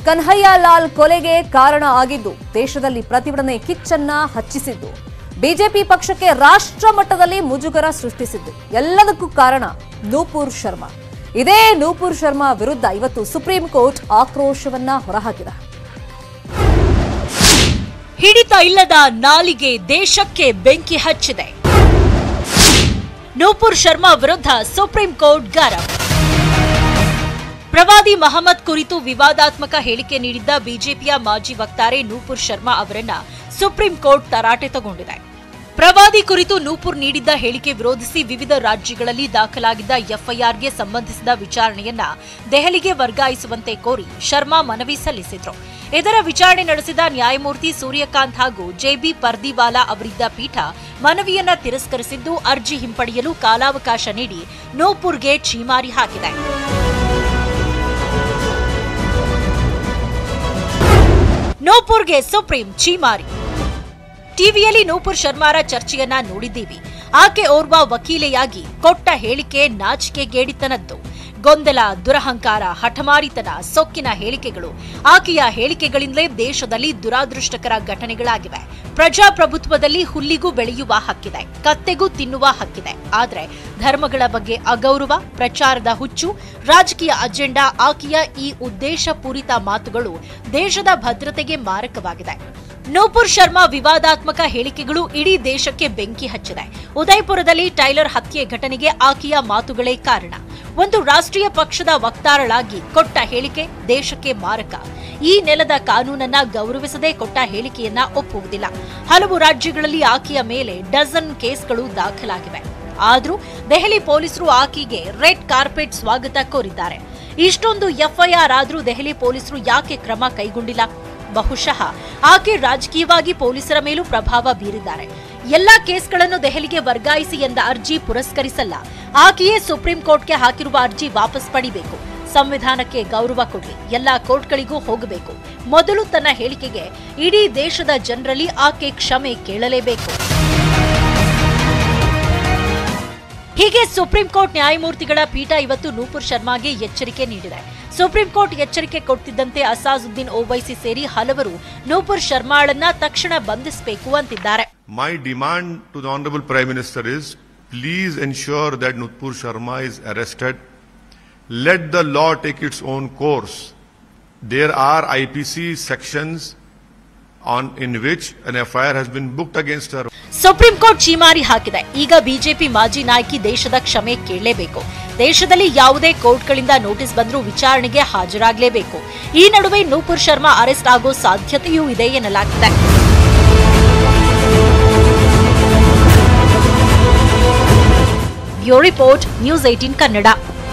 ಕನ್ಹಯ್ಯ ಲಾಲ್ ಕೊಲೆಗೆ ಕಾರಣ ಆಗಿದ್ದು ದೇಶದಲ್ಲಿ ಪ್ರತಿಭಟನೆ ಕಿಚ್ಚನ್ನ ಹಚ್ಚಿಸಿದ್ದು ಬಿಜೆಪಿ ಪಕ್ಷಕ್ಕೆ ರಾಷ್ಟ್ರ ಮಟ್ಟದಲ್ಲಿ ಮುಜುಗರ ಸೃಷ್ಟಿಸಿದ್ದು ಎಲ್ಲದಕ್ಕೂ ಕಾರಣ ನೂಪುರ್ ಶರ್ಮಾ ಇದೇ ನೂಪುರ್ ಶರ್ಮಾ ವಿರುದ್ಧ ಇವತ್ತು ಸುಪ್ರೀಂ ಕೋರ್ಟ್ ಆಕ್ರೋಶವನ್ನ ಹೊರಹಾಕಿದೆ ಹಿಡಿತ ಇಲ್ಲದ ನಾಲಿಗೆ ದೇಶಕ್ಕೆ ಬೆಂಕಿ ಹಚ್ಚಿದೆ ನೂಪುರ್ ಶರ್ಮಾ ವಿರುದ್ಧ ಸುಪ್ರೀಂ ಕೋರ್ಟ್ ಗರಂ ಪ್ರವಾದಿ ಮಹಮ್ಮದ್ ಕುರಿತು ವಿವಾದಾತ್ಮಕ ಹೇಳಿಕೆ ನೀಡಿದ್ದ ಬಿಜೆಪಿಯ ಮಾಜಿ ವಕ್ತಾರೆ ನೂಪುರ್ ಶರ್ಮಾ ಅವರನ್ನ ಸುಪ್ರೀಂ ಕೋರ್ಟ್ ತರಾಟೆ ತಗೊಂಡಿದೆ ಪ್ರವಾದಿ ಕುರಿತು ನೂಪುರ್ ನೀಡಿದ್ದ ಹೇಳಿಕೆ ವಿರೋಧಿಸಿ ವಿವಿಧ ರಾಜ್ಯಗಳಲ್ಲಿ ದಾಖಲಾಗಿದ್ದ ಎಫ್ಐಆರ್ಗೆ ಸಂಬಂಧಿಸಿದ ವಿಚಾರಣೆಯನ್ನ ದೆಹಲಿಗೆ ವರ್ಗಾಯಿಸುವಂತೆ ಕೋರಿ ಶರ್ಮಾ ಮನವಿ ಸಲ್ಲಿಸಿದ್ರು ಇದರ ವಿಚಾರಣೆ ನಡೆಸಿದ ನ್ಯಾಯಮೂರ್ತಿ ಸೂರ್ಯಕಾಂತ್ ಹಾಗೂ ಜೆಬಿ ಪರ್ದಿವಾಲಾ ಅವರಿದ್ದ ಪೀಠ ಮನವಿಯನ್ನ ತಿರಸ್ಕರಿಸಿದ್ದು ಅರ್ಜಿ ಹಿಂಪಡೆಯಲು ಕಾಲಾವಕಾಶ ನೀಡಿ ನೂಪುರ್ಗೆ ಛೀಮಾರಿ ಹಾಕಿದೆ ನೂಪುರ್ಗೆ ಸುಪ್ರೀಂ ಛೀಮಾರಿ ಟಿವಿಯಲ್ಲಿ ನೂಪುರ್ ಶರ್ಮಾರ ಚರ್ಚೆಯನ್ನ ನೋಡಿದ್ದೀವಿ ಆಕೆ ಓರ್ವ ವಕೀಲೆಯಾಗಿ ಕೊಟ್ಟ ಹೇಳಿಕೆ ನಾಚಿಕೆಗೇಡಿತನದ್ದು ಗೊಂದಲ ದುರಹಂಕಾರ ಹಠಮಾರಿತನ ಸೊಕ್ಕಿನ ಹೇಳಿಕೆಗಳು ಆಕೆಯ ಹೇಳಿಕೆಗಳಿಂದಲೇ ದೇಶದಲ್ಲಿ ದುರಾದೃಷ್ಟಕರ ಘಟನೆಗಳಾಗಿವೆ ಪ್ರಜಾಪ್ರಭುತ್ವದಲ್ಲಿ ಹುಲ್ಲಿಗೂ ಬೆಳೆಯುವ ಹಕ್ಕಿದೆ ಕತ್ತೆಗೂ ತಿನ್ನುವ ಹಕ್ಕಿದೆ ಆದರೆ ಧರ್ಮಗಳ ಬಗ್ಗೆ ಅಗೌರವ ಪ್ರಚಾರದ ಹುಚ್ಚು ರಾಜಕೀಯ ಅಜೆಂಡಾ ಆಕೆಯ ಈ ಉದ್ದೇಶಪೂರಿತ ಮಾತುಗಳು ದೇಶದ ಭದ್ರತೆಗೆ ಮಾರಕವಾಗಿದೆ ನೂಪುರ್ ಶರ್ಮಾ ವಿವಾದಾತ್ಮಕ ಹೇಳಿಕೆಗಳು ಇಡೀ ದೇಶಕ್ಕೆ ಬೆಂಕಿ ಹಚ್ಚಿದೆ ಉದಯಪುರದಲ್ಲಿ ಟೈಲರ್ ಹತ್ಯೆ ಘಟನೆಗೆ ಆಕೆಯ ಮಾತುಗಳೇ ಕಾರಣ ಒಂದು ರಾಷ್ಟ್ರೀಯ ಪಕ್ಷದ ವಕ್ತಾರಳಾಗಿ ಕೊಟ್ಟ ಹೇಳಿಕೆ ದೇಶಕ್ಕೆ ಮಾರಕ ಈ ನೆಲದ ಕಾನೂನನ್ನ ಗೌರವಿಸದೆ ಕೊಟ್ಟ ಹೇಳಿಕೆಯನ್ನ ಒಪ್ಪುವುದಿಲ್ಲ ಹಲವು ರಾಜ್ಯಗಳಲ್ಲಿ ಆಕೆಯ ಮೇಲೆ ಡಜನ್ ಕೇಸ್ಗಳು ದಾಖಲಾಗಿವೆ ಆದ್ರೂ ದೆಹಲಿ ಪೊಲೀಸರು ಆಕೆಗೆ ರೆಡ್ ಕಾರ್ಪೆಟ್ ಸ್ವಾಗತ ಕೋರಿದ್ದಾರೆ ಇಷ್ಟೊಂದು ಎಫ್ಐಆರ್ ಆದ್ರೂ ದೆಹಲಿ ಪೊಲೀಸರು ಯಾಕೆ ಕ್ರಮ ಕೈಗೊಂಡಿಲ್ಲ ಬಹುಶಃ ಆಕೆ ರಾಜಕೀಯವಾಗಿ ಪೊಲೀಸರ ಮೇಲೂ ಪ್ರಭಾವ ಬೀರಿದ್ದಾರೆ ಎಲ್ಲಾ ಕೇಸ್ಗಳನ್ನು ದೆಹಲಿಗೆ ವರ್ಗಾಯಿಸಿ ಎಂದ ಅರ್ಜಿ ಪುರಸ್ಕರಿಸಲ್ಲ ಆಕೆಯೇ ಸುಪ್ರೀಂ ಕೋರ್ಟ್ಗೆ ಹಾಕಿರುವ ಅರ್ಜಿ ವಾಪಸ್ ಪಡಿಬೇಕು ಸಂವಿಧಾನಕ್ಕೆ ಗೌರವ ಕೊಡ್ಲಿ ಎಲ್ಲಾ ಕೋರ್ಟ್ಗಳಿಗೂ ಹೋಗಬೇಕು ಮೊದಲು ತನ್ನ ಹೇಳಿಕೆಗೆ ಇಡೀ ದೇಶದ ಜನರಲ್ಲಿ ಆಕೆ ಕ್ಷಮೆ ಕೇಳಲೇಬೇಕು ಹೀಗೆ ಸುಪ್ರೀಂ ಕೋರ್ಟ್ ನ್ಯಾಯಮೂರ್ತಿಗಳ ಪೀಠ ಇವತ್ತು ನೂಪುರ್ ಶರ್ಮಾಗೆ ಎಚ್ಚರಿಕೆ ನೀಡಿದೆ ಸುಪ್ರೀಂ ಕೋರ್ಟ್ ಎಚ್ಚರಿಕೆ ಕೊಡ್ತಿದ್ದಂತೆ ಅಸಾಜುದ್ದೀನ್ ಓವೈಸಿ ಸೇರಿ ಹಲವರು ನೂಪುರ್ ಶರ್ಮಾಳನ್ನ ತಕ್ಷಣ ಬಂಧಿಸಬೇಕು ಅಂತಿದ್ದಾರೆ My demand to the Honorable Prime Minister is please ensure that Nutpur Sharma is arrested. Let the law take its own course. There are IPC sections on in which an FIR has been booked against her. Supreme court ಚೀಮಾರಿ ಹಾಕಿದೆ ಈಗ BJP ಮಾಜಿ ನಾಯಕಿ ದೇಶದ ಕ್ಷಮೆ ಕೇಳಲೇಬೇಕು ದೇಶದಲ್ಲಿ ಯಾವುದೇ ಕೋರ್ಟ್ಗಳಿಂದ notice ಬಂದರೂ ವಿಚಾರಣೆಗೆ ಹಾಜರಾಗಲೇಬೇಕು ಈ ನಡುವೆ ನೂಪುರ್ ಶರ್ಮಾ ಅರೆಸ್ಟ್ ಆಗೋ ಸಾಧ್ಯತೆಯೂ ಇದೆ ಎನ್ನಲಾಗಿದೆ bureau report news eighteen Kannada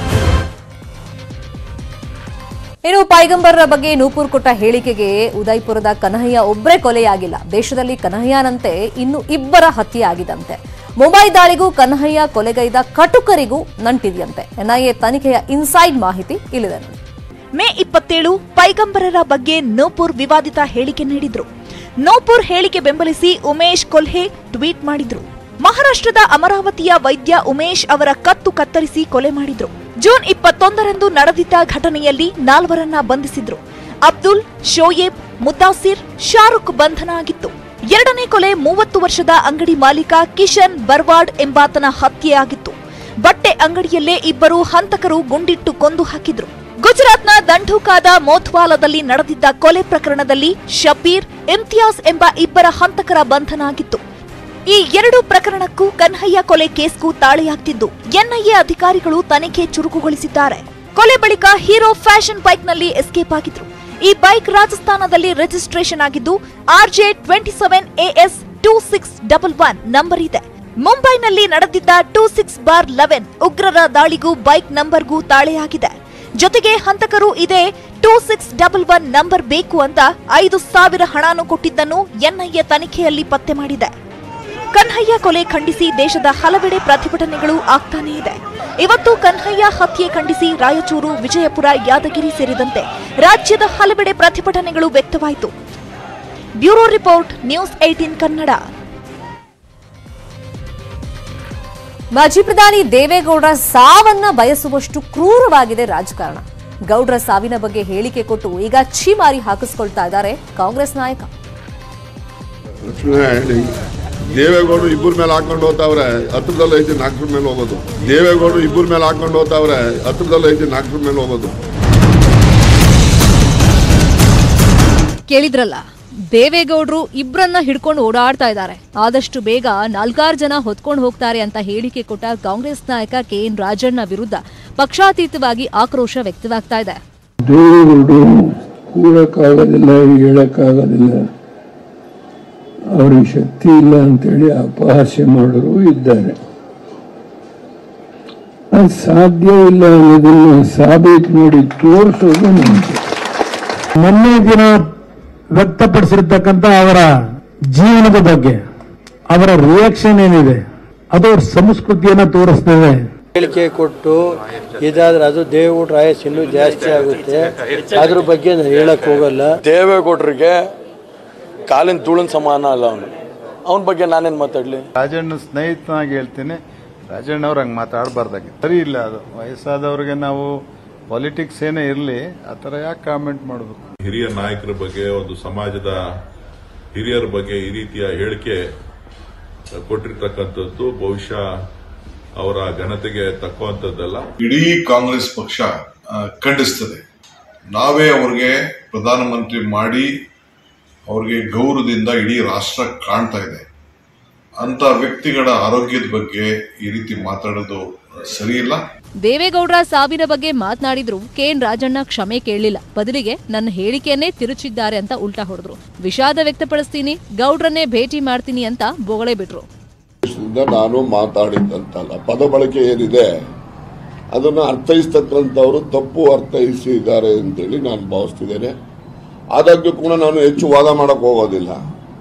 ಇನ್ನು ಪೈಗಂಬರ್ರ ಬಗ್ಗೆ ನೂಪುರ್ ಕೊಟ್ಟ ಹೇಳಿಕೆಗೆ ಉದಯಪುರದ ಕನ್ಹಯ್ಯ ಒಬ್ಬರೇ ಕೊಲೆಯಾಗಿಲ್ಲ ದೇಶದಲ್ಲಿ ಕನ್ಹಯ್ಯನಂತೆ ಇನ್ನು ಇಬ್ಬರ ಹತ್ಯೆ ಆಗಿದಂತೆ ಮುಂಬೈ ದಾಳಿಗೂ ಕನ್ಹಯ್ಯ ಕೊಲೆಗೈದ ಕಟುಕರಿಗೂ ನಂಟಿದೆಯಂತೆ ಎನ್ಐಎ ತನಿಖೆಯ ಇನ್ಸೈಡ್ ಮಾಹಿತಿ ಇಲ್ಲಿದೆ ನೋಡಿ ಮೇ ಇಪ್ಪತ್ತೇಳು ಪೈಗಂಬರರ ಬಗ್ಗೆ ನೂಪುರ್ ವಿವಾದಿತ ಹೇಳಿಕೆ ನೀಡಿದ್ರು ನೂಪುರ್ ಹೇಳಿಕೆ ಬೆಂಬಲಿಸಿ ಉಮೇಶ್ ಕೊಲ್ಹೆ ಟ್ವೀಟ್ ಮಾಡಿದ್ರು ಮಹಾರಾಷ್ಟ್ರದ ಅಮರಾವತಿಯ ವೈದ್ಯ ಉಮೇಶ್ ಅವರ ಕತ್ತು ಕತ್ತರಿಸಿ ಕೊಲೆ ಮಾಡಿದ್ರು ಜೂನ್ ಇಪ್ಪತ್ತೊಂದರಂದು ನಡೆದಿದ್ದ ಘಟನೆಯಲ್ಲಿ ನಾಲ್ವರನ್ನ ಬಂಧಿಸಿದ್ರು ಅಬ್ದುಲ್ ಶೋಯೇಬ್ ಮುದ್ದಾಸಿರ್ ಶಾರುಖ್ ಬಂಧನ ಆಗಿತ್ತು ಎರಡನೇ ಕೊಲೆ ಮೂವತ್ತು ವರ್ಷದ ಅಂಗಡಿ ಮಾಲೀಕ ಕಿಶನ್ ಬರ್ವಾಡ್ ಎಂಬಾತನ ಹತ್ಯೆಯಾಗಿತ್ತು ಬಟ್ಟೆ ಅಂಗಡಿಯಲ್ಲೇ ಇಬ್ಬರು ಹಂತಕರು ಗುಂಡಿಟ್ಟು ಕೊಂದು ಹಾಕಿದ್ರು ಗುಜರಾತ್ನ ದಂಢುಕಾದ ಮೋತ್ವಾಲದಲ್ಲಿ ನಡೆದಿದ್ದ ಕೊಲೆ ಪ್ರಕರಣದಲ್ಲಿ ಶಬೀರ್ ಇಮ್ತಿಯಾಸ್ ಎಂಬ ಇಬ್ಬರ ಹಂತಕರ ಬಂಧನ ಆಗಿತ್ತು ಈ ಎರಡು ಪ್ರಕರಣಕ್ಕೂ ಕನ್ಹಯ್ಯ ಕೊಲೆ ಕೇಸ್ಗೂ ತಾಳೆಯಾಗ್ತಿದ್ದು ಎನ್ಐಎ ಅಧಿಕಾರಿಗಳು ತನಿಖೆ ಚುರುಕುಗೊಳಿಸಿದ್ದಾರೆ ಕೊಲೆ ಬಳಿಕ ಹೀರೋ ಫ್ಯಾಷನ್ ಬೈಕ್ನಲ್ಲಿ ಎಸ್ಕೇಪ್ ಆಗಿದ್ರು ಈ ಬೈಕ್ ರಾಜಸ್ಥಾನದಲ್ಲಿ ರಿಜಿಸ್ಟ್ರೇಷನ್ ಆಗಿದ್ದು RJ twenty seven AS two six double one number ಇದೆ ಮುಂಬೈನಲ್ಲಿ ನಡೆದಿದ್ದ ಟೂ ಸಿಕ್ಸ್ ಬಾರ್ ಲೆವೆನ್ ಉಗ್ರರ ದಾಳಿಗೂ ಬೈಕ್ ನಂಬರ್ಗೂ ತಾಳೆಯಾಗಿದೆ ಜೊತೆಗೆ ಹಂತಕರು ಇದೇ two six double one number ಬೇಕು ಅಂತ ಐದು ಸಾವಿರ ಹಣನೂ ಕೊಟ್ಟಿದ್ದನ್ನು ಎನ್ಐಎ ತನಿಖೆಯಲ್ಲಿ ಪತ್ತೆ ಮಾಡಿದೆ ಕನ್ಹಯ್ಯ ಕೊಲೆ ಖಂಡಿಸಿ ದೇಶದ ಹಲವೆಡೆ ಪ್ರತಿಭಟನೆಗಳು ಆಗ್ತಾನೇ ಇದೆ ಇವತ್ತು ಕನ್ಹಯ್ಯ ಹತ್ಯೆ ಖಂಡಿಸಿ ರಾಯಚೂರು ವಿಜಯಪುರ ಯಾದಗಿರಿ ಸೇರಿದಂತೆ ರಾಜ್ಯದ ಹಲವೆಡೆ ಪ್ರತಿಭಟನೆಗಳು ವ್ಯಕ್ತವಾಯಿತು bureau report news eighteen Kannada ಮಾಜಿ ಪ್ರಧಾನಿ ದೇವೇಗೌಡರ ಸಾವನ್ನ ಬಯಸುವಷ್ಟು ಕ್ರೂರವಾಗಿದೆ ರಾಜಕಾರಣ ಗೌಡ್ರ ಸಾವಿನ ಬಗ್ಗೆ ಹೇಳಿಕೆ ಕೊಟ್ಟು ಈಗ ಛೀಮಾರಿ ಹಾಕಿಸ್ಕೊಳ್ತಾ ಇದ್ದಾರೆ ಕಾಂಗ್ರೆಸ್ ನಾಯಕ ಲಕ್ಷ್ಮಣ ಹೇಳಿ ದೇವೇಗೌಡರು ಇಬ್ಬರ ಮೇಲೆ ಹಾಕೊಂಡು ಹೋಗ್ತಾವ್ರೆ ಹತ್ರದಲ್ಲಿ ಐತಿ ನಾಲ್ಕರ ಮೇಲೆ ಹೋಗೋದು ದೇವೇಗೌಡರು ಇಬ್ಬರ ಮೇಲೆ ಹಾಕೊಂಡು ಹೋಗ್ತಾವ್ರೆ ಹತ್ರದಲ್ಲಿ ಐತಿ ನಾಲ್ಕರ ಮೇಲೆ ಹೋಗೋದು ಕೇಳಿದ್ರಲ್ಲ ದೇವೇಗೌಡರು ಇಬ್ರನ್ನ ಹಿಡ್ಕೊಂಡು ಓಡಾಡ್ತಾ ಇದ್ದಾರೆ ಆದಷ್ಟು ಬೇಗ ನಾಲ್ಕಾರು ಜನ ಹೊತ್ಕೊಂಡು ಹೋಗ್ತಾರೆ ಅಂತ ಹೇಳಿಕೆ ಕೊಟ್ಟ ಕಾಂಗ್ರೆಸ್ ನಾಯಕ ಕೆ ಎನ್ ರಾಜಣ್ಣ ವಿರುದ್ಧ ಪಕ್ಷಾತೀತವಾಗಿ ಆಕ್ರೋಶ ವ್ಯಕ್ತವಾಗ್ತಾ ಇದೆ ದೇವರುಗಳು ಕೂಡಕ್ಕಾಗೋದಿಲ್ಲ ಹೇಳಕ್ಕಾಗೋದಿಲ್ಲ ಅವ್ರಿಗೆ ಶಕ್ತಿ ಇಲ್ಲ ಅಂತೇಳಿ ಅಪಹಾಸ್ಯ ಮಾಡೋರು ಇದ್ದಾರೆ ಅದು ಸಾಧ್ಯ ಇಲ್ಲ ಅನ್ನೋದನ್ನ ಸಾಬೀತು ಮಾಡಿ ತೋರಿಸೋದು ನಮಗೆ ಮೊನ್ನೆ ದಿನ ವ್ಯಕ್ತಪಡಿಸಿರ್ತಕ್ಕಂಥ ಅವರ ಜೀವನದ ಬಗ್ಗೆ ಅವರ ರಿಯಾಕ್ಷನ್ ಏನಿದೆ ಅದು ಅವ್ರ ಸಂಸ್ಕೃತಿಯನ್ನ ತೋರಿಸ್ತದೆ ಹೇಳಿಕೆ ಕೊಟ್ಟು ಇದಾದ್ರೆ ಅದು ದೇವೇಗೌಡರ ಆಯಸ್ಸು ಇನ್ನೂ ಜಾಸ್ತಿ ಆಗುತ್ತೆ ಅದ್ರ ಬಗ್ಗೆ ನಾನು ಹೇಳಕ್ ಹೋಗಲ್ಲ ದೇವೇಗೌಡರಿಗೆ ಕಾಲಿನ ಧೂಳಿನ ಸಮಾನ ಅಲ್ಲ ಅವನು ಅವನ ಬಗ್ಗೆ ನಾನೇನು ಮಾತಾಡಲಿ ರಾಜಣ್ಣ ಸ್ನೇಹಿತನಾಗಿ ಹೇಳ್ತೀನಿ ರಾಜಣ್ಣ ಅವ್ರು ಹಂಗೆ ಮಾತಾಡಬಾರ್ದಾಗಿತ್ತು ಸರಿ ಇಲ್ಲ ಅದು ವಯಸ್ಸಾದವ್ರಿಗೆ ನಾವು ಪಾಲಿಟಿಕ್ಸ್ ಏನೇ ಇರಲಿ ಆ ಥರ ಯಾಕೆ ಕಾಮೆಂಟ್ ಮಾಡಬೇಕು ಹಿರಿಯ ನಾಯಕರ ಬಗ್ಗೆ ಒಂದು ಸಮಾಜದ ಹಿರಿಯರ ಬಗ್ಗೆ ಈ ರೀತಿಯ ಹೇಳಿಕೆ ಕೊಟ್ಟಿರ್ತಕ್ಕಂಥದ್ದು ಬಹುಶಃ ಅವರ ಘನತೆಗೆ ತಕ್ಕುವಂಥದ್ದಲ್ಲ ಇಡೀ ಕಾಂಗ್ರೆಸ್ ಪಕ್ಷ ಆ, ಖಂಡಿಸ್ತದೆ ನಾವೇ ಅವ್ರಿಗೆ ಪ್ರಧಾನಮಂತ್ರಿ ಮಾಡಿ ಅವ್ರಿಗೆ ಗೌರವದಿಂದ ಇಡೀ ರಾಷ್ಟ್ರ ಕಾಣ್ತಾ ಇದೆ ಅಂತ ವ್ಯಕ್ತಿಗಳ ಆರೋಗ್ಯದ ಬಗ್ಗೆ ಈ ರೀತಿ ಮಾತಾಡೋದು ಸರಿ ಇಲ್ಲ ದೇವೇಗೌಡರ ಸಾವಿನ ಬಗ್ಗೆ ಮಾತನಾಡಿದ್ರು ಕೆಎನ್ ರಾಜಣ್ಣ ಕ್ಷಮೆ ಕೇಳಲಿಲ್ಲ ಬದಲಿಗೆ ನನ್ನ ಹೇಳಿಕೆಯನ್ನೇ ತಿರುಚಿದ್ದಾರೆ ಅಂತ ಉಲ್ಟಾ ಹೊಡೆದ್ರು ವಿಷಾದ ವ್ಯಕ್ತಪಡಿಸ್ತೀನಿ ಗೌಡ್ರನ್ನೇ ಭೇಟಿ ಮಾಡ್ತೀನಿ ಅಂತ ಬೊಗಳೆ ಬಿಟ್ರು ಇಂದ ನಾನು ಮಾತಾಡಿದ್ದಂತಲ್ಲ ಪದ ಬಳಕೆ ಏನಿದೆ ಅದನ್ನು ಅರ್ಥೈಸ್ತಕ್ಕಂಥವ್ರು ತಪ್ಪು ಅರ್ಥೈಸಿದ್ದಾರೆ ಅಂತೇಳಿ ನಾನು ಭಾವಿಸ್ತಿದ್ದೇನೆ ಆದಾಗ್ಯೂ ಕೂಡ ನಾನು ಹೆಚ್ಚು ವಾದ ಮಾಡಕ್ ಹೋಗೋದಿಲ್ಲ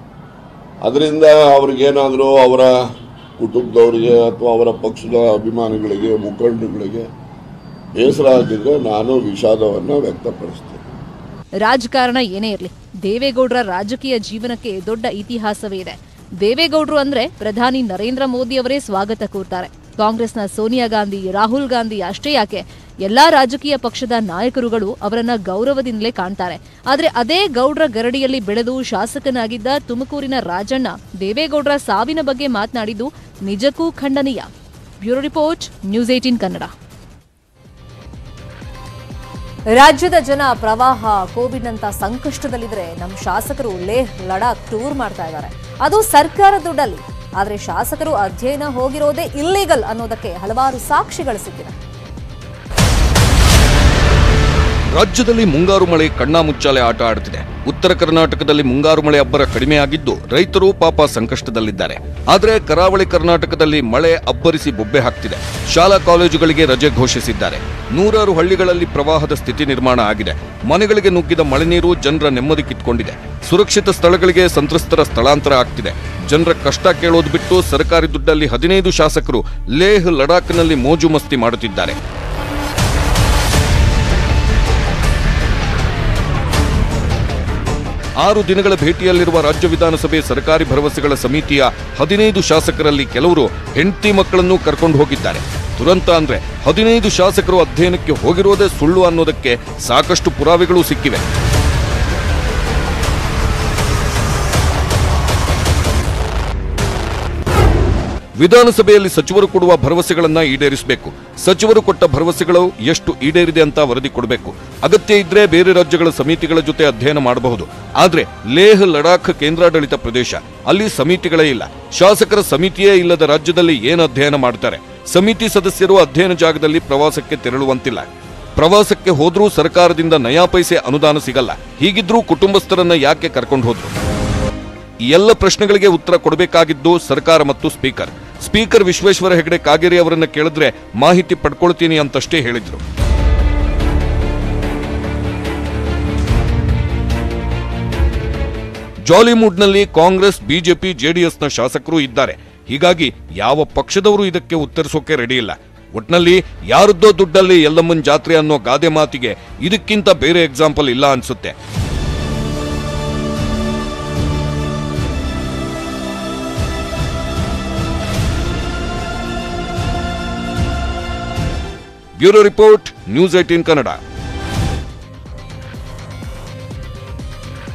ಅದರಿಂದ ಅವ್ರಿಗೇನಾದರೂ ಅವರ ಕುಟುಂಬದವರಿಗೆ ಅಥವಾ ಅವರ ಪಕ್ಷದ ಅಭಿಮಾನಿಗಳಿಗೆ ಮುಖಂಡರುಗಳಿಗೆ ಬೇಸರ ಆಗಿದ್ರೆ ನಾನು ವಿಷಾದವನ್ನು ವ್ಯಕ್ತಪಡಿಸ್ತೇನೆ ರಾಜಕಾರಣ ಏನೇ ಇರಲಿ ದೇವೇಗೌಡರ ರಾಜಕೀಯ ಜೀವನಕ್ಕೆ ದೊಡ್ಡ ಇತಿಹಾಸವೇ ಇದೆ ದೇವೇಗೌಡರು ಅಂದ್ರೆ ಪ್ರಧಾನಿ ನರೇಂದ್ರ ಮೋದಿ ಅವರೇ ಸ್ವಾಗತ ಕೋರ್ತಾರೆ ಕಾಂಗ್ರೆಸ್ನ ಸೋನಿಯಾ ಗಾಂಧಿ ರಾಹುಲ್ ಗಾಂಧಿ ಅಷ್ಟೇ ಯಾಕೆ ಎಲ್ಲಾ ರಾಜಕೀಯ ಪಕ್ಷದ ನಾಯಕರುಗಳು ಅವರನ್ನ ಗೌರವದಿಂದಲೇ ಕಾಣ್ತಾರೆ ಆದ್ರೆ ಅದೇ ಗೌಡ್ರ ಗರಡಿಯಲ್ಲಿ ಬೆಳೆದು ಶಾಸಕನಾಗಿದ್ದ ತುಮಕೂರಿನ ರಾಜಣ್ಣ ದೇವೇಗೌಡರ ಸಾವಿನ ಬಗ್ಗೆ ಮಾತನಾಡಿದ್ದು ನಿಜಕ್ಕೂ ಖಂಡನೀಯ bureau report news eighteen Kannada ರಾಜ್ಯದ ಜನ ಪ್ರವಾಹ ಕೋವಿಡ್ ಅಂತ ಸಂಕಷ್ಟದಲ್ಲಿದ್ರೆ ನಮ್ಮ ಶಾಸಕರು ಲೇಹ್ ಲಡಾಖ್ ಟೂರ್ ಮಾಡ್ತಾ ಇದ್ದಾರೆ ಅದು ಸರ್ಕಾರ ದುಡ್ಡಲ್ಲಿ ಆದ್ರೆ ಶಾಸಕರು ಅಧ್ಯಯನ ಹೋಗಿರೋದೇ ಇಲ್ಲೀಗಲ್ ಅನ್ನೋದಕ್ಕೆ ಹಲವಾರು ಸಾಕ್ಷಿಗಳು ಸಿಕ್ಕಿದೆ ರಾಜ್ಯದಲ್ಲಿ ಮುಂಗಾರು ಮಳೆ ಕಣ್ಣಾಮುಚ್ಚಾಲೆ ಆಟ ಆಡ್ತಿದೆ ಉತ್ತರ ಕರ್ನಾಟಕದಲ್ಲಿ ಮುಂಗಾರು ಮಳೆ ಅಬ್ಬರ ಕಡಿಮೆಯಾಗಿದ್ದು ರೈತರು ಪಾಪ ಸಂಕಷ್ಟದಲ್ಲಿದ್ದಾರೆ ಆದರೆ ಕರಾವಳಿ ಕರ್ನಾಟಕದಲ್ಲಿ ಮಳೆ ಅಬ್ಬರಿಸಿ ಬೊಬ್ಬೆ ಹಾಕ್ತಿದೆ ಶಾಲಾ ಕಾಲೇಜುಗಳಿಗೆ ರಜೆ ಘೋಷಿಸಿದ್ದಾರೆ ನೂರಾರು ಹಳ್ಳಿಗಳಲ್ಲಿ ಪ್ರವಾಹದ ಸ್ಥಿತಿ ನಿರ್ಮಾಣ ಆಗಿದೆ ಮನೆಗಳಿಗೆ ನುಗ್ಗಿದ ಮಳೆ ನೀರು ಜನರ ನೆಮ್ಮದಿ ಕಿತ್ಕೊಂಡಿದೆ ಸುರಕ್ಷಿತ ಸ್ಥಳಗಳಿಗೆ ಸಂತ್ರಸ್ತರ ಸ್ಥಳಾಂತರ ಆಗ್ತಿದೆ ಜನರ ಕಷ್ಟ ಕೇಳೋದು ಬಿಟ್ಟು ಸರ್ಕಾರಿ ದುಡ್ಡಲ್ಲಿ ಹದಿನೈದು ಶಾಸಕರು ಲೇಹ್ ಲಡಾಖ್ನಲ್ಲಿ ಮೋಜು ಮಸ್ತಿ ಮಾಡುತ್ತಿದ್ದಾರೆ ಆರು ದಿನಗಳ ಭೇಟಿಯಲ್ಲಿರುವ ರಾಜ್ಯ ವಿಧಾನಸಭೆ ಸರ್ಕಾರಿ ಭರವಸೆಗಳ ಸಮಿತಿಯ ಹದಿನೈದು ಶಾಸಕರಲ್ಲಿ ಕೆಲವರು ಹೆಂಡತಿ ಮಕ್ಕಳನ್ನು ಕರ್ಕೊಂಡು ಹೋಗಿದ್ದಾರೆ ದುರಂತ ಅಂದ್ರೆ ಹದಿನೈದು ಶಾಸಕರು ಅಧ್ಯಯನಕ್ಕೆ ಹೋಗಿರೋದೇ ಸುಳ್ಳು ಅನ್ನೋದಕ್ಕೆ ಸಾಕಷ್ಟು ಪುರಾವೆಗಳು ಸಿಕ್ಕಿವೆ ವಿಧಾನಸಭೆಯಲ್ಲಿ ಸಚಿವರು ಕೊಡುವ ಭರವಸೆಗಳನ್ನ ಈಡೇರಿಸಬೇಕು ಸಚಿವರು ಕೊಟ್ಟ ಭರವಸೆಗಳು ಎಷ್ಟು ಈಡೇರಿದೆ ಅಂತ ವರದಿ ಕೊಡಬೇಕು ಅಗತ್ಯ ಇದ್ರೆ ಬೇರೆ ರಾಜ್ಯಗಳ ಸಮಿತಿಗಳ ಜೊತೆ ಅಧ್ಯಯನ ಮಾಡಬಹುದು ಆದ್ರೆ ಲೇಹ್ ಲಡಾಖ್ ಕೇಂದ್ರಾಡಳಿತ ಪ್ರದೇಶ ಅಲ್ಲಿ ಸಮಿತಿಗಳೇ ಇಲ್ಲ ಶಾಸಕರ ಸಮಿತಿಯೇ ಇಲ್ಲದ ರಾಜ್ಯದಲ್ಲಿ ಏನು ಅಧ್ಯಯನ ಮಾಡ್ತಾರೆ ಸಮಿತಿ ಸದಸ್ಯರು ಅಧ್ಯಯನ ಜಾಗದಲ್ಲಿ ಪ್ರವಾಸಕ್ಕೆ ತೆರಳುವಂತಿಲ್ಲ ಪ್ರವಾಸಕ್ಕೆ ಹೋದ್ರೂ ಸರ್ಕಾರದಿಂದ ನಯಾ ಪೈಸೆ ಅನುದಾನ ಸಿಗಲ್ಲ ಹೀಗಿದ್ರೂ ಕುಟುಂಬಸ್ಥರನ್ನ ಯಾಕೆ ಕರ್ಕೊಂಡು ಹೋದ್ರು ಈ ಎಲ್ಲ ಪ್ರಶ್ನೆಗಳಿಗೆ ಉತ್ತರ ಕೊಡಬೇಕಾಗಿದ್ದು ಸರ್ಕಾರ ಮತ್ತು ಸ್ಪೀಕರ್ ಸ್ಪೀಕರ್ ವಿಶ್ವೇಶ್ವರ ಹೆಗಡೆ ಕಾಗೇರಿ ಅವರನ್ನ ಕೇಳಿದ್ರೆ ಮಾಹಿತಿ ಪಡ್ಕೊಳ್ತೀನಿ ಅಂತಷ್ಟೇ ಹೇಳಿದ್ರು ಜಾಲಿಮುಡ್ನಲ್ಲಿ ಕಾಂಗ್ರೆಸ್ ಬಿಜೆಪಿ ಜೆಡಿಎಸ್ನ ಶಾಸಕರು ಇದ್ದಾರೆ ಹೀಗಾಗಿ ಯಾವ ಪಕ್ಷದವರು ಇದಕ್ಕೆ ಉತ್ತರಿಸೋಕೆ ರೆಡಿ ಇಲ್ಲ ಒಟ್ನಲ್ಲಿ ಯಾರದ್ದೋ ದುಡ್ಡಲ್ಲಿ ಎಲ್ಲಮ್ಮನ್ ಜಾತ್ರೆ ಅನ್ನೋ ಗಾದೆ ಮಾತಿಗೆ ಇದಕ್ಕಿಂತ ಬೇರೆ ಎಕ್ಸಾಂಪಲ್ ಇಲ್ಲ ಅನ್ಸುತ್ತೆ bureau report news eighteen Kannada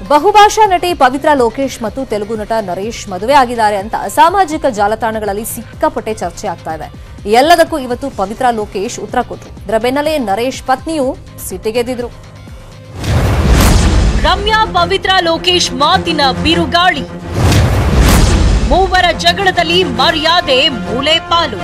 ಬಹುಭಾಷಾ ನಟಿ ಪವಿತ್ರ ಲೋಕೇಶ್ ಮತ್ತು ತೆಲುಗು ನಟ ನರೇಶ್ ಮದುವೆ ಆಗಿದ್ದಾರೆ ಅಂತ ಸಾಮಾಜಿಕ ಜಾಲತಾಣಗಳಲ್ಲಿ ಸಿಕ್ಕಾಪಟ್ಟೆ ಚರ್ಚೆ ಆಗ್ತಾ ಇದೆ ಈ ಎಲ್ಲದಕ್ಕೂ ಇವತ್ತು ಪವಿತ್ರ ಲೋಕೇಶ್ ಉತ್ತರ ಕೊಟ್ರು ಇದರ ಬೆನ್ನಲ್ಲೇ ನರೇಶ್ ಪತ್ನಿಯು ಸಿಟ್ಟಿಗೆದ್ದಿದ್ರು ರಮ್ಯಾ ಪವಿತ್ರ ಲೋಕೇಶ್ ಮಾತಿನ ಬಿರುಗಾಳಿ ಮೂವರ ಜಗಳದಲ್ಲಿ ಮರ್ಯಾದೆ ಮೂಲೆ ಪಾಲು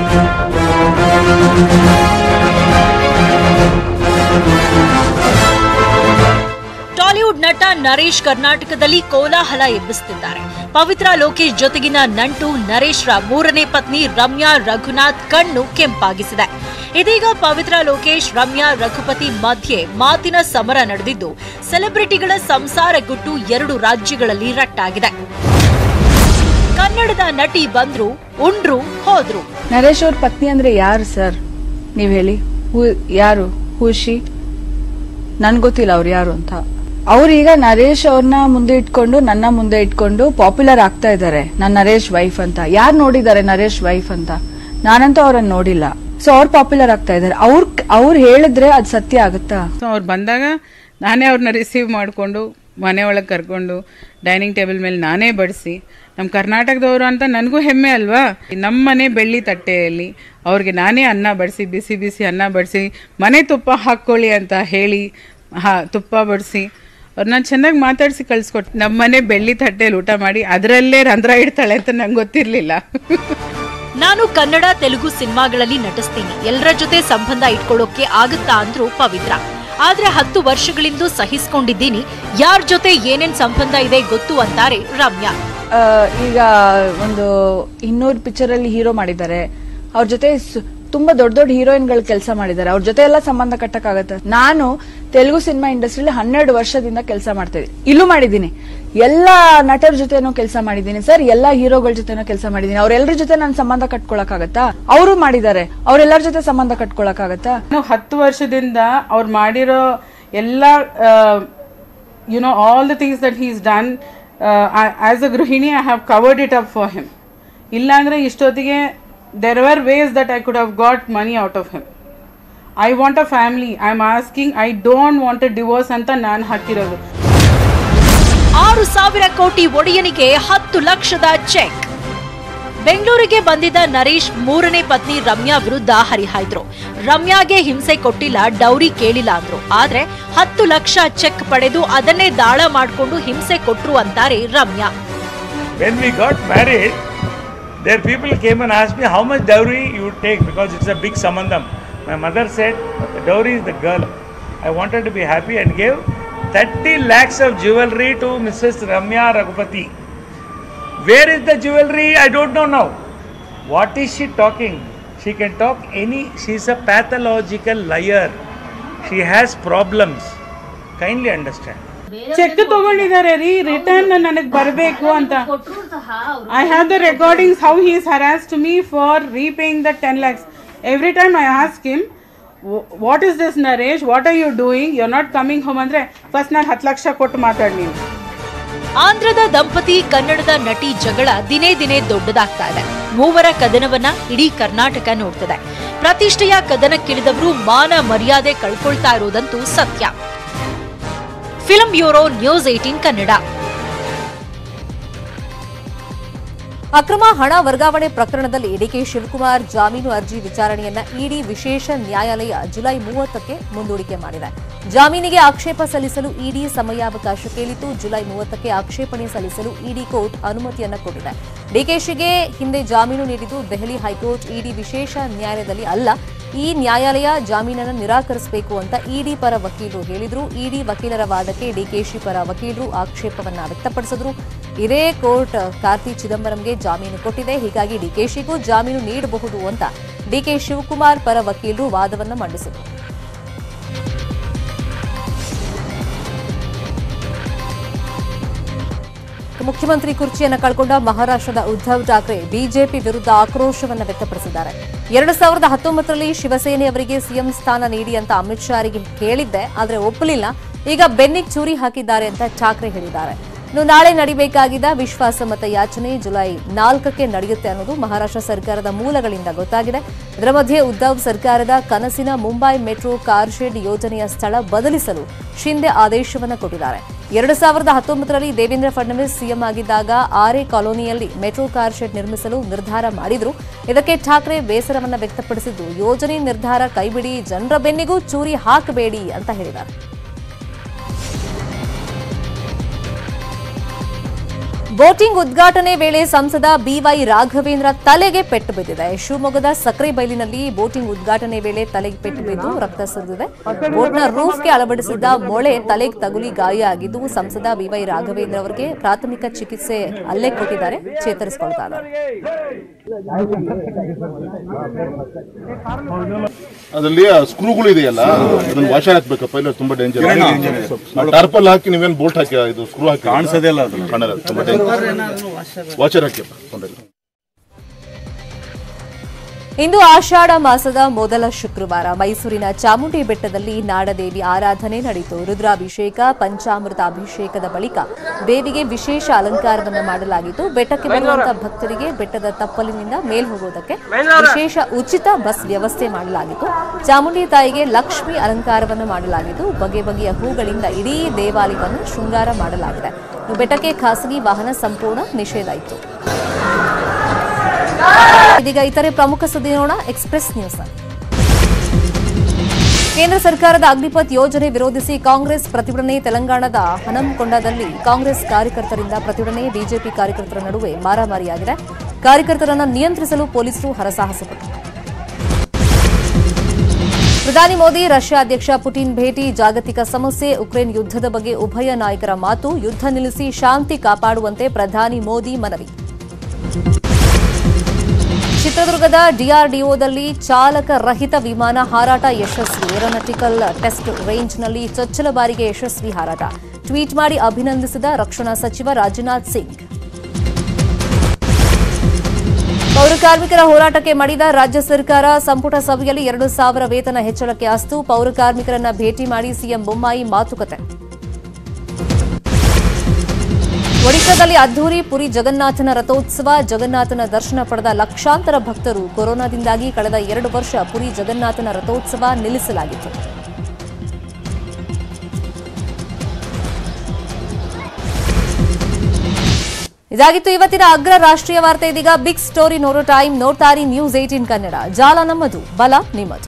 ಟಾಲಿವುಡ್ ನಟ ನರೇಶ್ ಕರ್ನಾಟಕದಲ್ಲಿ ಕೋಲಾಹಲ ಎಬ್ಬಿಸುತ್ತಿದ್ದಾರೆ ಪವಿತ್ರ ಲೋಕೇಶ್ ಜೊತೆಗಿನ ನಂಟು ನರೇಶ್ರ ಮೂರನೇ ಪತ್ನಿ ರಮ್ಯಾ ರಘುನಾಥ್ ಕಣ್ಣು ಕೆಂಪಾಗಿಸಿದೆ ಇದೀಗ ಪವಿತ್ರ ಲೋಕೇಶ್ ರಮ್ಯಾ ರಘುಪತಿ ಮಧ್ಯೆ ಮಾತಿನ ಸಮರ ನಡೆದಿದ್ದು ಸೆಲೆಬ್ರಿಟಿಗಳ ಸಂಸಾರ ಗುಟ್ಟು ಎರಡು ರಾಜ್ಯಗಳಲ್ಲಿ ರಟ್ಟಾಗಿದೆ ಕನ್ನಡದ ನಟಿ ಬಂದ್ರು ಉಂಡ್ರು ಹೋದ್ರು ನರೇಶ್ ಅವ್ರ ಪತ್ನಿ ಅಂದ್ರೆ ಯಾರು ಸರ್ ನೀವ್ ಹೇಳಿ ಹೂ ಯಾರು ಹೂಶಿ ನನ್ ಗೊತ್ತಿಲ್ಲ ಅವ್ರು ಯಾರು ಅಂತ ಅವ್ರೀಗ ನರೇಶ್ ಅವ್ರನ್ನ ಮುಂದೆ ಇಟ್ಕೊಂಡು ನನ್ನ ಮುಂದೆ ಇಟ್ಕೊಂಡು ಪಾಪ್ಯುಲರ್ ಆಗ್ತಾ ಇದ್ದಾರೆ ನಾನ್ ನರೇಶ್ ವೈಫ್ ಅಂತ ಯಾರು ನೋಡಿದ್ದಾರೆ ನರೇಶ್ ವೈಫ್ ಅಂತ ನಾನಂತೂ ಅವ್ರನ್ನ ನೋಡಿಲ್ಲ ಸೊ ಅವ್ರು ಪಾಪ್ಯುಲರ್ ಆಗ್ತಾ ಇದ್ದಾರೆ ಅವ್ರ ಅವ್ರು ಹೇಳಿದ್ರೆ ಅದ್ ಸತ್ಯ ಆಗುತ್ತಾ ಸೊ ಅವ್ರು ಬಂದಾಗ ನಾನೇ ಅವ್ರನ್ನ ರಿಸೀವ್ ಮಾಡಿಕೊಂಡು ಮನೆ ಒಳಗೆ ಕರ್ಕೊಂಡು ಡೈನಿಂಗ್ ಟೇಬಲ್ ಮೇಲೆ ನಾನೇ ಬಡಿಸಿ ನಮ್ಮ ಕರ್ನಾಟಕದವರು ಅಂತ ನನಗೂ ಹೆಮ್ಮೆ ಅಲ್ವಾ ನಮ್ಮ ಮನೆ ಬೆಳ್ಳಿ ತಟ್ಟೆಯಲ್ಲಿ ಅವ್ರಿಗೆ ನಾನೇ ಅನ್ನ ಬಡಿಸಿ ಬಿಸಿ ಬಿಸಿ ಅನ್ನ ಬಡಿಸಿ ಮನೆ ತುಪ್ಪ ಹಾಕ್ಕೊಳ್ಳಿ ಅಂತ ಹೇಳಿ ಹಾ ತುಪ್ಪ ಬಡಿಸಿ ಅವ್ರನ್ನ ಚೆನ್ನಾಗಿ ಮಾತಾಡಿಸಿ ಕಳಿಸ್ಕೊಟ್ಟು ನಮ್ಮ ಮನೆ ಬೆಳ್ಳಿ ತಟ್ಟೆಯಲ್ಲಿ ಊಟ ಮಾಡಿ ಅದರಲ್ಲೇ ರಂಧ್ರ ಇಡ್ತಾಳೆ ಅಂತ ನಂಗೆ ಗೊತ್ತಿರಲಿಲ್ಲ ನಾನು ಕನ್ನಡ ತೆಲುಗು ಸಿನಿಮಾಗಳಲ್ಲಿ ನಟಿಸ್ತೀನಿ ಎಲ್ಲರ ಜೊತೆ ಸಂಬಂಧ ಇಟ್ಕೊಳ್ಳೋಕೆ ಆಗುತ್ತಾ ಅಂದ್ರು ಪವಿತ್ರ ಆದ್ರೆ ಹತ್ತು ವರ್ಷಗಳಿಂದ ಸಹಿಸ್ಕೊಂಡಿದ್ದೀನಿ ಯಾರ ಜೊತೆ ಏನೇನ್ ಸಂಬಂಧ ಇದೆ ಗೊತ್ತು ಅಂತಾರೆ ರಮ್ಯಾ ಆ, ಈಗ ಒಂದು ಇನ್ನೂರು ಪಿಕ್ಚರ್ ಅಲ್ಲಿ ಹೀರೋ ಮಾಡಿದ್ದಾರೆ ಅವ್ರ ಜೊತೆ ಸ್- ತುಂಬಾ ದೊಡ್ಡ ದೊಡ್ಡ ಹೀರೋಯಿನ್ಗಳು ಕೆಲಸ ಮಾಡಿದ್ದಾರೆ ಅವ್ರ ಜೊತೆ ಎಲ್ಲ ಸಂಬಂಧ ಕಟ್ಟಕ್ಕಾಗತ್ತೆ ನಾನು ತೆಲುಗು ಸಿನಿಮಾ ಇಂಡಸ್ಟ್ರಿಲಿ ಹನ್ನೆರಡು ವರ್ಷದಿಂದ ಕೆಲಸ ಮಾಡ್ತಾ ಇದ್ದೀನಿ ಇಲ್ಲೂ ಮಾಡಿದ್ದೀನಿ ಎಲ್ಲಾ ನಟರ ಜೊತೆನೂ ಕೆಲಸ ಮಾಡಿದ್ದೀನಿ ಸರ್ ಎಲ್ಲಾ ಹೀರೋಗಳ ಜೊತೆನೂ ಕೆಲಸ ಮಾಡಿದ್ದೀನಿ ಅವ್ರೆಲ್ಲರ ಜೊತೆ ನಾನು ಸಂಬಂಧ ಕಟ್ಕೊಳಕ್ಕಾಗತ್ತಾ ಅವರು ಮಾಡಿದ್ದಾರೆ ಅವ್ರೆಲ್ಲರ ಜೊತೆ ಸಂಬಂಧ ಕಟ್ಕೊಳಕ್ಕಾಗತ್ತಾ ನಾನು ಹತ್ತು ವರ್ಷದಿಂದ ಅವ್ರು ಮಾಡಿರೋ ಎಲ್ಲ you know all the things that he's done as a ಗೃಹಿಣಿ I have covered it up for him ಇಲ್ಲಾಂದ್ರೆ ಇಷ್ಟೊತ್ತಿಗೆ there were ways that I could have got money out of him I want a family I am asking I don't want a divorce ಅಂತ ನಾನು ಹಾಕಿರೋದು ಆರು ಸಾವಿರ ಕೋಟಿ ಒಡೆಯನಿಗೆ ಹತ್ತು ಲಕ್ಷದ ಚೆಕ್ ಬೆಂಗಳೂರಿಗೆ ಬಂದಿದ್ದ ನರೇಶ್ ಮೂರನೇ ಪತ್ನಿ ರಮ್ಯಾ ವಿರುದ್ಧ ಹರಿಹಾಯ್ದ್ರು ರಮ್ಯಾಗೆ ಹಿಂಸೆ ಕೊಟ್ಟಿಲ್ಲ ಡೌರಿ ಕೇಳಿಲ್ಲ ಅಂದ್ರು ಆದ್ರೆ ಹತ್ತು ಲಕ್ಷ ಚೆಕ್ ಪಡೆದು ಅದನ್ನೇ ದಾಳ ಮಾಡ್ಕೊಂಡು ಹಿಂಸೆ ಕೊಟ್ರು ಅಂತಾರೆ Ramya when we got married, there people came and asked me how much dowry you would take because it's a big samandam. My mother said the dowry is the girl. I wanted to be happy and gave 30 lakhs of jewelry to Mrs. Ramya Raghupati. Where is the jewelry? I don't know now. What is she talking? She can talk any. She's a pathological liar. She has problems. Kindly understand. Check ತಗೊಂಡಿದ್ದಾರೆ re return ನನಗೆ ಬರಬೇಕು ಅಂತ I have the recordings how he's harass to me for repaying the ten lakhs every time I ask him what is this Naresh what are you doing you not coming home ಅಂದ್ರೆ first ನಾನು ಹತ್ತು ಲಕ್ಷ ಕೊಟ್ಟು ಮಾತಾಡಿ ನೀವು ಆಂಧ್ರದ ದಂಪತಿ ಕನ್ನಡದ ನಟಿ ಜಗಳ ದಿನೇ ದಿನೇ ದೊಡ್ಡದಾಗ್ತಾ ಇದೆ ಮೂವರ ಕದನವನ್ನ ಇಡೀ ಕರ್ನಾಟಕ ನೋಡ್ತಿದೆ ಪ್ರತಿಷ್ಠೆಯ ಕದನಕ್ಕಿಳಿದವರು ಮಾನ ಮರ್ಯಾದೆ ಕಳ್ಕೊಳ್ತಾ ಇರೋದಂತೂ ಸತ್ಯ film bureau news eighteen Kannada ಅಕ್ರಮ ಹಣ ವರ್ಗಾವಣೆ ಪ್ರಕರಣದಲ್ಲಿ ಡಿಕೆ ಶಿವಕುಮಾರ್ ಜಾಮೀನು ಅರ್ಜಿ ವಿಚಾರಣೆಯನ್ನ ಇಡಿ ವಿಶೇಷ ನ್ಯಾಯಾಲಯ ಜುಲೈ ಮೂವತ್ತಕ್ಕೆ ಮುಂದೂಡಿಕೆ ಮಾಡಿದೆ ಜಾಮೀನಿಗೆ ಆಕ್ಷೇಪ ಸಲ್ಲಿಸಲು ಇಡಿ ಸಮಯಾವಕಾಶ ಕೇಳಿದ್ದು ಜುಲೈ ಮೂವತ್ತಕ್ಕೆ ಆಕ್ಷೇಪಣೆ ಸಲ್ಲಿಸಲು ಇಡಿ ಕೋರ್ಟ್ ಅನುಮತಿಯನ್ನ ಕೊಟ್ಟಿದೆ ಡಿಕೆಶಿಗೆ ಹಿಂದೆ ಜಾಮೀನು ನೀಡಿದ್ದು ದೆಹಲಿ ಹೈಕೋರ್ಟ್ ಇಡಿ ವಿಶೇಷ ನ್ಯಾಯಾಲಯದಲ್ಲಿ ಅಲ್ಲ ಈ ನ್ಯಾಯಾಲಯ ಜಾಮೀನನ್ನು ನಿರಾಕರಿಸಬೇಕು ಅಂತ ಇಡಿ ಪರ ವಕೀಲರು ಹೇಳಿದ್ರು ಇಡಿ ವಕೀಲರ ವಾದಕ್ಕೆ ಡಿಕೆಶಿ ಪರ ವಕೀಲರು ಆಕ್ಷೇಪವನ್ನ ವ್ಯಕ್ತಪಡಿಸಿದ್ರು ಇದೇ ಕೋರ್ಟ್ ಕಾರ್ತಿ ಚಿದಂಬರಂಗೆ ಜಾಮೀನು ಕೊಟ್ಟಿದೆ ಹೀಗಾಗಿ ಡಿಕೆಶಿಗೂ ಜಾಮೀನು ನೀಡಬಹುದು ಅಂತ ಡಿಕೆ ಶಿವಕುಮಾರ್ ಪರ ವಕೀಲರು ವಾದವನ್ನ ಮಂಡಿಸಿದರು ಮುಖ್ಯಮಂತ್ರಿ ಕುರ್ಚಿಯನ್ನ ಕಳ್ಕೊಂಡ ಮಹಾರಾಷ್ಟ್ರದ ಉದ್ಧವ್ ಠಾಕ್ರೆ ಬಿಜೆಪಿ ವಿರುದ್ಧ ಆಕ್ರೋಶವನ್ನ ವ್ಯಕ್ತಪಡಿಸಿದ್ದಾರೆ ಎರಡು ಸಾವಿರದ ಹತ್ತೊಂಬತ್ತರಲ್ಲಿ ಶಿವಸೇನೆಯವರಿಗೆ ಸಿಎಂ ಸ್ಥಾನ ನೀಡಿ ಅಂತ ಅಮಿತ್ ಶಾರಿಗೆ ಕೇಳಿದ್ದೆ ಆದರೆ ಒಪ್ಪಲಿಲ್ಲ ಈಗ ಬೆನ್ನಿಗೆ ಚೂರಿ ಹಾಕಿದ್ದಾರೆ ಅಂತ ಠಾಕ್ರೆ ಹೇಳಿದ್ದಾರೆ ಇನ್ನು ನಾಳೆ ನಡಿಬೇಕಾಗಿದ್ದ ವಿಶ್ವಾಸಮತ ಯಾಚನೆ ಜುಲೈ ನಾಲ್ಕಕ್ಕೆ ನಡೆಯುತ್ತೆ ಅನ್ನೋದು ಮಹಾರಾಷ್ಟ್ರ ಸರ್ಕಾರದ ಮೂಲಗಳಿಂದ ಗೊತ್ತಾಗಿದೆ ಇದರ ಮಧ್ಯೆ ಉದ್ದವ್ ಸರ್ಕಾರದ ಕನಸಿನ ಮುಂಬೈ ಮೆಟ್ರೋ ಕಾರ್ ಶೆಡ್ ಯೋಜನೆಯ ಸ್ಥಳ ಬದಲಿಸಲು ಶಿಂದೆ ಆದೇಶವನ್ನು ಕೊಟ್ಟಿದ್ದಾರೆ ಎರಡು ಸಾವಿರದ ಹತ್ತೊಂಬತ್ತರಲ್ಲಿ ದೇವೇಂದ್ರ ಫಡ್ನವೀಸ್ ಸಿಎಂ ಆಗಿದ್ದಾಗ ಆರೆ ಕಾಲೋನಿಯಲ್ಲಿ ಮೆಟ್ರೋ ಕಾರ್ ಶೆಡ್ ನಿರ್ಮಿಸಲು ನಿರ್ಧಾರ ಮಾಡಿದ್ರು ಇದಕ್ಕೆ ಠಾಕ್ರೆ ಬೇಸರವನ್ನ ವ್ಯಕ್ತಪಡಿಸಿದ್ದು ಯೋಜನೆ ನಿರ್ಧಾರ ಕೈಬಿಡಿ ಜನರ ಬೆನ್ನಿಗೂ ಚೂರಿ ಹಾಕಬೇಡಿ ಅಂತ ಹೇಳಿದ್ದಾರೆ ಬೋಟಿಂಗ್ ಉದ್ಘಾಟನೆ ವೇಳೆ ಸಂಸದ ಬಿವೈ ರಾಘವೇಂದ್ರ ತಲೆಗೆ ಪೆಟ್ಟು ಬಿದ್ದಿದೆ ಶಿವಮೊಗ್ಗದ ಸಕ್ರೆ ಬೈಲಿನಲ್ಲಿ ಬೋಟಿಂಗ್ ಉದ್ಘಾಟನೆ ವೇಳೆ ತಲೆಗೆ ಪೆಟ್ಟು ಬಿದ್ದು ರಕ್ತ ಸುರಿದಿದೆ ಬೋಟ್ನ ರೂಫ್ಗೆ ಅಳವಡಿಸಿದ್ದ ಮೊಳೆ ತಲೆಗೆ ತಗುಲಿ ಗಾಯ ಆಗಿದ್ದು ಸಂಸದ ಬಿವೈ ರಾಘವೇಂದ್ರ ಅವರಿಗೆ ಪ್ರಾಥಮಿಕ ಚಿಕಿತ್ಸೆ ಅಲ್ಲೇ ಕೊಟ್ಟಿದ್ದಾರೆ ಚೇತರಿಸಿಕೊಳ್ತಾ ಇದ್ದಾರೆ ಅದರಲ್ಲಿ ಸ್ಕ್ರೂಗಳು ಇದೆಯಲ್ಲ ಅದನ್ನ ವಾಶ ಹಾಕ್ಬೇಕಪ್ಪ ಇಲ್ಲ ತುಂಬಾ ಡೇಂಜರ್ ಟಾರ್ಪಲ್ ಹಾಕಿ ನೀವೇನ್ ಬೋಲ್ಟ್ ಹಾಕಿ ಇದು ಸ್ಕ್ರೂ ಹಾಕಿ ಕಾಣಿಸೋದೇ ಇಲ್ಲ ಅದು ಕಾಣಲ್ಲ ತುಂಬಾ ಡೇಂಜರ್ ವಾಚರ್ ಹಾಕಿಯಪ್ಪ ತೊಂದರೆ ಇಲ್ಲ ಇಂದು ಆಷಾಢ ಮಾಸದ ಮೊದಲ ಶುಕ್ರವಾರ ಮೈಸೂರಿನ ಚಾಮುಂಡಿ ಬೆಟ್ಟದಲ್ಲಿ ನಾಡದೇವಿ ಆರಾಧನೆ ನಡೆಯಿತು ರುದ್ರಾಭಿಷೇಕ ಪಂಚಾಮೃತ ಅಭಿಷೇಕದ ಬಳಿಕ ದೇವಿಗೆ ವಿಶೇಷ ಅಲಂಕಾರವನ್ನು ಮಾಡಲಾಗಿತ್ತು ಬೆಟ್ಟಕ್ಕೆ ಬರುವಂತಹ ಭಕ್ತರಿಗೆ ಬೆಟ್ಟದ ತಪ್ಪಲಿನಿಂದ ಮೇಲ್ ಹೋಗೋದಕ್ಕೆ ವಿಶೇಷ ಉಚಿತ ಬಸ್ ವ್ಯವಸ್ಥೆ ಮಾಡಲಾಗಿತ್ತು ಚಾಮುಂಡಿ ತಾಯಿಗೆ ಲಕ್ಷ್ಮಿ ಅಲಂಕಾರವನ್ನು ಮಾಡಲಾಗಿದ್ದು ಬಗೆ ಬಗೆಯ ಹೂಗಳಿಂದ ಇಡೀ ದೇವಾಲಯವನ್ನು ಶೃಂಗಾರ ಮಾಡಲಾಗಿದೆ ಇನ್ನು ಬೆಟ್ಟಕ್ಕೆ ಖಾಸಗಿ ವಾಹನ ಸಂಪೂರ್ಣ ನಿಷೇಧ ಇತ್ತು ಇದೀಗ ಇತರೆ ಪ್ರಮುಖ ಸುದ್ದಿ ನೋಡೋಣ ಎಕ್ಸ್ಪ್ರೆಸ್ ನ್ಯೂಸ್ ಕೇಂದ್ರ ಸರ್ಕಾರದ ಅಗ್ನಿಪಥ್ ಯೋಜನೆ ವಿರೋಧಿಸಿ ಕಾಂಗ್ರೆಸ್ ಪ್ರತಿಭಟನೆ ತೆಲಂಗಾಣದ ಹನಂಕೊಂಡದಲ್ಲಿ ಕಾಂಗ್ರೆಸ್ ಕಾರ್ಯಕರ್ತರಿಂದ ಪ್ರತಿಭಟನೆ ಬಿಜೆಪಿ ಕಾರ್ಯಕರ್ತರ ನಡುವೆ ಮಾರಾಮಾರಿಯಾಗಿದೆ ಕಾರ್ಯಕರ್ತರನ್ನು ನಿಯಂತ್ರಿಸಲು ಪೊಲೀಸರು ಹರಸಾಹಸಪಟ್ಟರು ಪ್ರಧಾನಿ ಮೋದಿ ರಷ್ಯಾ ಅಧ್ಯಕ್ಷ ಪುಟಿನ್ ಭೇಟಿ ಜಾಗತಿಕ ಸಮಸ್ಯೆ ಉಕ್ರೇನ್ ಯುದ್ಧದ ಬಗ್ಗೆ ಉಭಯ ನಾಯಕರ ಮಾತು ಯುದ್ಧ ನಿಲ್ಲಿಸಿ ಶಾಂತಿ ಕಾಪಾಡುವಂತೆ ಪ್ರಧಾನಿ ಮೋದಿ ಮನವಿ ಚಿತ್ರದುರ್ಗದ ಡಿಆರ್ಡಿಒದಲ್ಲಿ ಚಾಲಕ ರಹಿತ ವಿಮಾನ ಹಾರಾಟ ಯಶಸ್ವಿ ಏರೋನಾಟಿಕಲ್ ಟೆಸ್ಟ್ ರೇಂಜ್ನಲ್ಲಿ ಚೊಚ್ಚಲ ಬಾರಿಗೆ ಯಶಸ್ವಿ ಹಾರಾಟ ಟ್ವೀಟ್ ಮಾಡಿ ಅಭಿನಂದಿಸಿದ ರಕ್ಷಣಾ ಸಚಿವ ರಾಜನಾಥ್ ಸಿಂಗ್ ಪೌರ ಕಾರ್ಮಿಕರ ಹೋರಾಟಕ್ಕೆ ಮಡಿದ ರಾಜ್ಯ ಸರ್ಕಾರ ಸಂಪುಟ ಸಭೆಯಲ್ಲಿ ಎರಡು ಸಾವಿರ ವೇತನ ಹೆಚ್ಚಳಕ್ಕೆ ಅಸ್ತು ಪೌರ ಕಾರ್ಮಿಕರನ್ನ ಭೇಟಿ ಮಾಡಿ ಸಿಎಂ ಬೊಮ್ಮಾಯಿ ಮಾತುಕತೆ ಒಡಿಶಾದಲ್ಲಿ ಅದ್ದೂರಿ ಪುರಿ ಜಗನ್ನಾಥನ ರಥೋತ್ಸವ ಜಗನ್ನಾಥನ ದರ್ಶನ ಪಡೆದ ಲಕ್ಷಾಂತರ ಭಕ್ತರು ಕೊರೋನಾದಿಂದಾಗಿ ಕಳೆದ ಎರಡು ವರ್ಷ ಪುರಿ ಜಗನ್ನಾಥನ ರಥೋತ್ಸವ ನಿಲ್ಲಿಸಲಾಗಿತ್ತು ಇದಾಗಿತ್ತು ಇವತ್ತಿನ ಅಗ್ರ ರಾಷ್ಟ್ರೀಯ ವಾರ್ತೆ ಇದೀಗ ಬಿಗ್ ಸ್ಟೋರಿ ನೋಡೋ ಟೈಮ್ ನೋಡ್ತಾರಿ ನ್ಯೂಸ್ ಏಟೀನ್ ಕನ್ನಡ ಜಾಲ ನಮ್ಮದು ಬಲ ನಿಮ್ಮದು